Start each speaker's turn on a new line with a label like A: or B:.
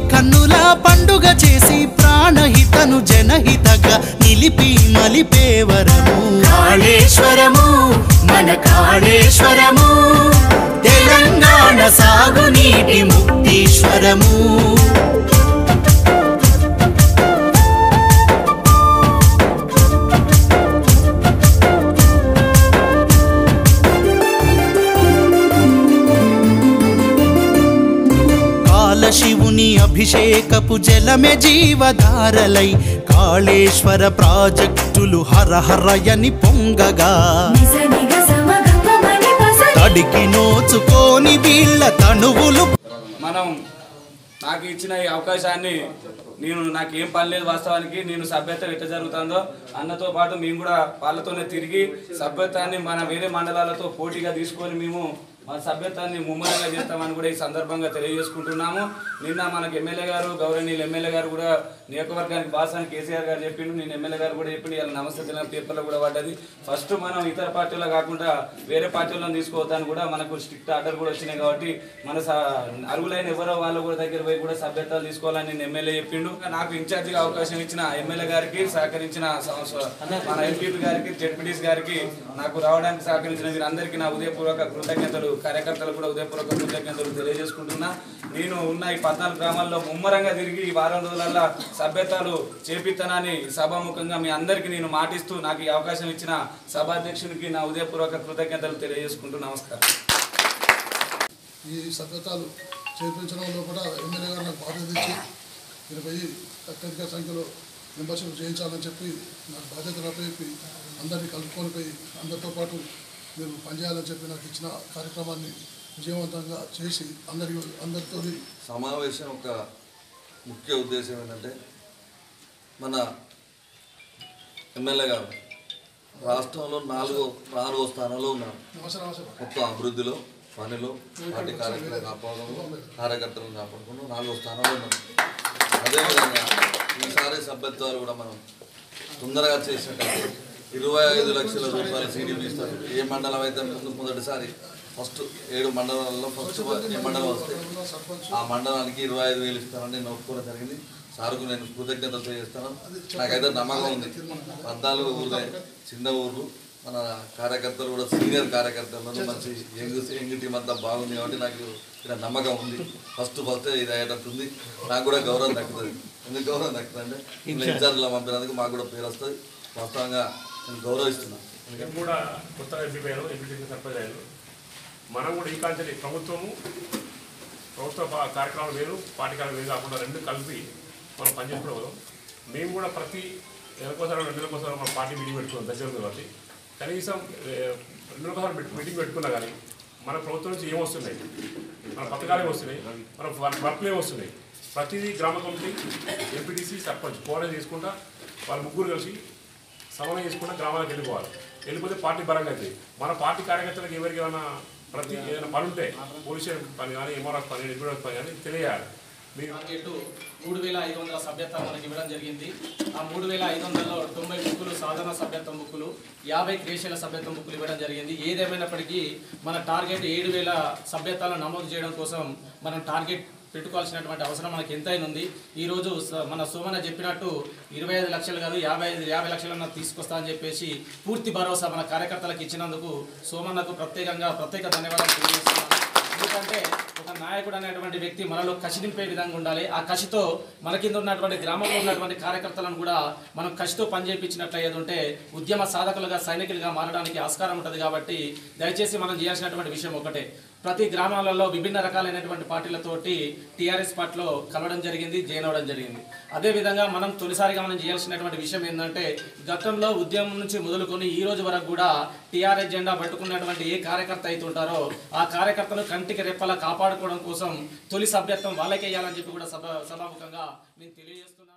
A: కన్నుల పండుగ చేసి ప్రాణహితను జనహితగా నిలిపి మలిపేవరము కాళేశ్వరము మన కాళేశ్వరము తెలంగాణ సాగునీటి ముక్తీశ్వరము కాలశివుని అభిషేకపు జలమే జీవధారలై కాళేశ్వర ప్రాజెక్టులు హరహరయని పొంగగా తడికి నోచుకోని వీళ్ళ తనువులు
B: మనం నాకు ఇచ్చిన ఈ అవకాశాన్ని నేను నాకు ఏం పని లేదు వాస్తవానికి నేను సభ్యత ఎట్లా జరుగుతుందో అన్నతో పాటు మేము కూడా వాళ్ళతోనే తిరిగి సభ్యతాన్ని మన వేరే మండలాలతో పోటీగా తీసుకొని మేము మన సభ్యతాన్ని ముమ్మరంగా చేస్తామని కూడా ఈ సందర్భంగా తెలియజేసుకుంటున్నాము నిన్న మనకు ఎమ్మెల్యే గారు గౌరవనీయులు ఎమ్మెల్యే గారు కూడా నియోజకవర్గానికి బాస్ అని కేసీఆర్ గారు చెప్పిండు నేను ఎమ్మెల్యే గారు కూడా చెప్పిండు ఇలా నమస్తే తెలంగాణ పేపర్లో కూడా పడ్డది ఫస్ట్ మనం ఇతర పార్టీలో కాకుండా వేరే పార్టీలను తీసుకోవద్దని కూడా మనకు స్ట్రిక్ట్ ఆర్డర్ కూడా వచ్చినాయి కాబట్టి మన స- అర్హులైన ఎవరో వాళ్ళు కూడా దగ్గర పోయి కూడా సభ్యతలు తీసుకోవాలని నేను ఎమ్మెల్యే చెప్పిండు నాకు ఇన్ఛార్జిగా అవకాశం ఇచ్చిన ఎమ్మెల్యే గారికి సహకరించిన స- స- మన ఎంపీపీ గారికి జెడ్పీటీస్ గారికి నాకు రావడానికి సహకరించిన వీరందరికీ నా ఉదయపూర్వక కృతజ్ఞతలు కార్యకర్తలు కూడా ఉదయపూర్వక కృతజ్ఞతలు తెలియజేసుకుంటున్నా నేను ఉన్న ఈ పద్నాలుగు గ్రామాల్లో ముమ్మరంగా తిరిగి ఈ వారం రోజులలో సభ్యతలు చేపిస్తానని సభాముఖంగా మీ అందరికీ నేను మాటిస్తూ నాకు ఈ అవకాశం ఇచ్చిన సభాధ్యక్షునికి నా ఉదయపూర్వక కృతజ్ఞతలు తెలియజేసుకుంటూ నమస్కారం
C: ఈ సభ్యతాలు చేర్పించడంలో కూడా ఎమ్మెల్యే గారు నాకు బాధ్యత ఇచ్చి మీరు పోయి అత్యధిక సంఖ్యలో మెంబర్షిప్ చేయించాలని చెప్పి నాకు బాధ్యతలు అప్పచెప్పి అందరినీ కలుపుకొని పోయి అందరితో పాటు మీరు పనిచేయాలని చెప్పి నాకు ఇచ్చిన కార్యక్రమాన్ని విజయవంతంగా చేసి అందరి అందరితో
D: సమావేశం యొక్క ముఖ్య ఉద్దేశం ఏంటంటే మన ఎమ్మెల్యే గారు రాష్ట్రంలో నాలుగో నాలుగో స్థానంలో ఉన్నారు
C: అవసరం అవసరం
D: మొత్తం అభివృద్ధిలో పనిలో పార్టీ కార్యక్రమాలు కాపాడడంలో కార్యకర్తలను కాపాడుకుంటూ నాలుగో స్థానంలో ఉన్నారు అదేవిధంగా ఈసారి సభ్యత్వాలు కూడా మనం తొందరగా చేసినట్టయితే ఇరవై ఐదు లక్షల రూపాయల సీడీపీ ఇస్తారు ఏ మండలం అయితే ముందు మొదటిసారి ఫస్ట్ ఏడు మండలాల్లో ఫస్ట్ ఏ మండలం వస్తే ఆ మండలానికి ఇరవై ఐదు వేలు ఇస్తానని నేను ఒప్పుకోవడం జరిగింది సార్కు నేను కృతజ్ఞతలు తెలియజేస్తాను నాకైతే నమ్మకం ఉంది పద్నాలుగు ఊర్లే చిన్న ఊర్లు మన కార్యకర్తలు కూడా సీనియర్ కార్యకర్తలు మంచి యంగ్ యంగ్ టీం అంతా బాగుంది కాబట్టి నాకు ఇక్కడ నమ్మకం ఉంది ఫస్ట్ ఫస్ట్ ఇది అయ్యేటట్టు ఉంది నాకు కూడా గౌరవం దక్కుతుంది ఎందుకు గౌరవం దక్కుతుంది అంటే ఇలా ఇన్ఛార్జ్లో పంపినందుకు మాకు కూడా పేరు వస్తుంది వాస్తవంగా నేను గౌరవిస్తున్నాను
E: మేము కూడా కొత్తగా ఎంపీ అయ్యారు ఎంపీ సర్పంచ్ అయ్యారు మనం కూడా ఈ కాంచెల్లి ప్రభుత్వము ప్రభుత్వ పా- కార్యక్రమాలు వేరు పార్టీ కార్యక్రమాలు వేరు కాకుండా రెండు కలిపి మనం పనిచేసుకోవడం మేము కూడా ప్రతి నెలకోసారి రెండు నెలకోసారి మన పార్టీ మీటింగ్ పెట్టుకున్నాం దశ ఉంది కాబట్టి కనీసం ఏ, రెండు నెలకోసారి పెట్- మీటింగ్ పెట్టుకున్నా కానీ మన ప్రభుత్వం నుంచి ఏం వస్తున్నాయి మన పథకాలు ఏం వస్తున్నాయి మన వర్క్- వర్క్లు ఏం వస్తున్నాయి ప్రతిదీ గ్రామ కమిటీ ఎంపీటీసీ సర్పంచ్ కోఆర్డినేట్ చేసుకుంటా వాళ్ళ ముగ్గురు కలిసి సమన్వయం చేసుకుంటా గ్రామాలకు వెళ్ళిపోవాలి వెళ్ళిపోతే పార్టీ బలంగా అవుతుంది మన పార్టీ కార్యకర్తలకు ఎవరికి ఏమైనా ప్రతి ఏదైనా పని ఉంటే పోలీస్ స్టేషన్ పని కానీ ఎంఆర్ఎఫ్ పని డిప్యూటీ పని కానీ తెలియాలి మీరు
F: మార్కెట్ మూడు వేల ఐదు వందల సభ్యత్వం మనకి ఇవ్వడం జరిగింది ఆ మూడు వేల ఐదు వందలలో తొంభై బుక్కులు సాధారణ సభ్యత్వం బుక్కులు యాభై క్రియేషన్ల సభ్యత్వం బుక్కులు ఇవ్వడం జరిగింది ఏదేమైనప్పటికీ మన టార్గెట్ ఏడు వేల సభ్యత్వాలను నమోదు చేయడం కోసం మనం టార్గెట్ పెట్టుకోవాల్సినటువంటి అవసరం మనకి ఎంతైనా ఉంది ఈరోజు స- మన సోమన చెప్పినట్టు ఇరవై ఐదు లక్షలు కాదు యాభై ఐదు యాభై లక్షలన్నా తీసుకొస్తా అని చెప్పేసి పూర్తి భరోసా మన కార్యకర్తలకు ఇచ్చినందుకు సోమన్నకు ప్రత్యేకంగా ప్రత్యేక ధన్యవాదాలు తెలియజేస్తున్నాను ఎందుకంటే ఒక నాయకుడు అనేటువంటి వ్యక్తి మనలో కసి నింపే విధంగా ఉండాలి ఆ కసితో మన కింద ఉన్నటువంటి గ్రామంలో ఉన్నటువంటి కార్యకర్తలను కూడా మనం కసితో పనిచేయించినట్లు ఏది ఉంటే ఉద్యమ సాధకులుగా సైనికులుగా మారడానికి ఆస్కారం ఉంటుంది కాబట్టి దయచేసి మనం చేయాల్సినటువంటి విషయం ఒకటే ప్రతి గ్రామాలలో విభిన్న రకాలైనటువంటి పార్టీలతోటి టీఆర్ఎస్ పార్టీలో కలవడం జరిగింది జాయిన్ అవ్వడం జరిగింది అదేవిధంగా మనం తొలిసారిగా మనం చేయాల్సినటువంటి విషయం ఏంటంటే గతంలో ఉద్యమం నుంచి మొదలుకొని ఈ రోజు వరకు కూడా టీఆర్ఎస్ జెండా పట్టుకున్నటువంటి ఏ కార్యకర్త అయితే ఉంటారో ఆ కార్యకర్తను కంటికి రెప్పలా కాపాడుకోవడం కోసం తొలి సభ్యత్వం వాళ్ళకే ఇవ్వాలని చెప్పి కూడా సభ సభాముఖంగా నేను తెలియజేస్తున్నాను